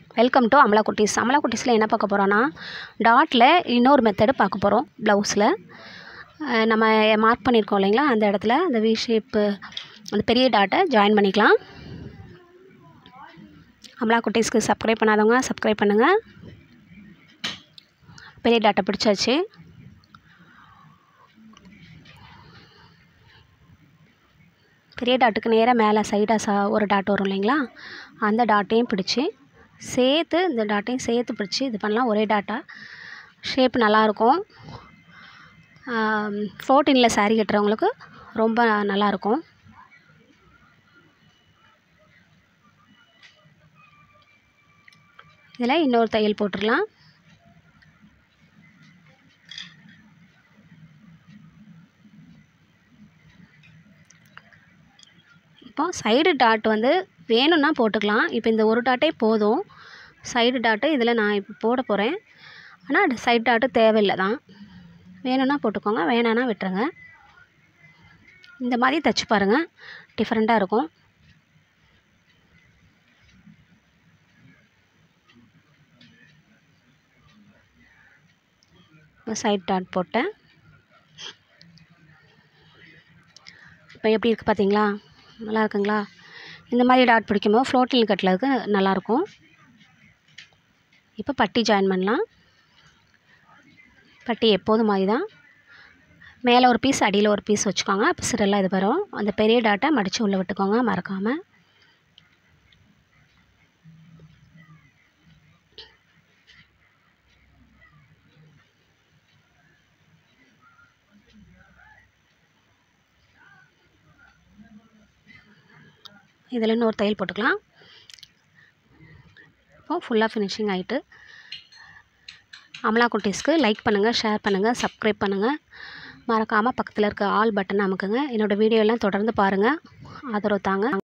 welcome to Amala குட்டீஸ் அமலா குட்டீஸில் என்ன பார்க்க போகிறோன்னா டாட்டில் இன்னொரு மெத்தடு பார்க்க போகிறோம் ப்ளவுஸில் நம்ம மார்க் பண்ணியிருக்கோம் இல்லைங்களா அந்த இடத்துல அந்த வி ஷேப்பு அந்த பெரிய டாட்டை ஜாயின் பண்ணிக்கலாம் அமலா குட்டீஸ்க்கு சப்ஸ்கிரைப் பண்ணாதவங்க சப்ஸ்கிரைப் பண்ணுங்கள் பெரிய டாட்டை பிடிச்சாச்சு பெரிய டாட்டுக்கு நேராக மேலே சைடாக சா ஒரு டாட் வரும் இல்லைங்களா அந்த டாட்டையும் பிடிச்சி சேர்த்து இந்த டாட்டையும் சேர்த்து பிடிச்சி இது பண்ணலாம் ஒரே டாட்டாக ஷேப் நல்லாயிருக்கும் ஃபோர்டீனில் saree கட்டுறவங்களுக்கு ரொம்ப நல்லாயிருக்கும் இதில் இன்னொரு தையல் போட்டுடலாம் இப்போ சைடு டாட் வந்து வேணும்னா போட்டுக்கலாம் இப்போ இந்த ஒரு டாட்டே போதும் சைடு டாட்டு இதில் நான் இப்போ போட போகிறேன் ஆனால் சைடு டாட்டு தேவையில்லை தான் வேணும்னா போட்டுக்கோங்க வேணான்னா விட்டுருங்க இந்த மாதிரி தைச்சு பாருங்கள் டிஃப்ரெண்ட்டாக இருக்கும் சைட் டாட் போட்டேன் இப்போ எப்படி இருக்குது பார்த்தீங்களா நல்லா இருக்குங்களா இந்த மாதிரி டாட் பிடிக்கும்போது ஃப்ளோட்டில் கட்டுறதுக்கு நல்லாயிருக்கும் இப்போ பட்டி ஜாயின் பண்ணலாம் பட்டி எப்போதும் மாதிரி தான் மேலே ஒரு பீஸ் அடியில் ஒரு பீஸ் வச்சுக்கோங்க அப்போ சிறெல்லாம் இது வரும் அந்த பெரிய டாட்டை மடித்து உள்ளே விட்டுக்கோங்க மறக்காமல் இதில் இன்னொரு தையல் போட்டுக்கலாம் இப்போ ஃபுல்லாக ஃபினிஷிங் ஆகிட்டு அமலா குட்டீஸ்க்கு லைக் பண்ணுங்கள் ஷேர் பண்ணுங்கள் சப்ஸ்கிரைப் பண்ணுங்கள் மறக்காமல் பக்கத்தில் இருக்க ஆல் பட்டன் அமுக்குங்க என்னோடய வீடியோலாம் தொடர்ந்து பாருங்கள் ஆதரவு தாங்க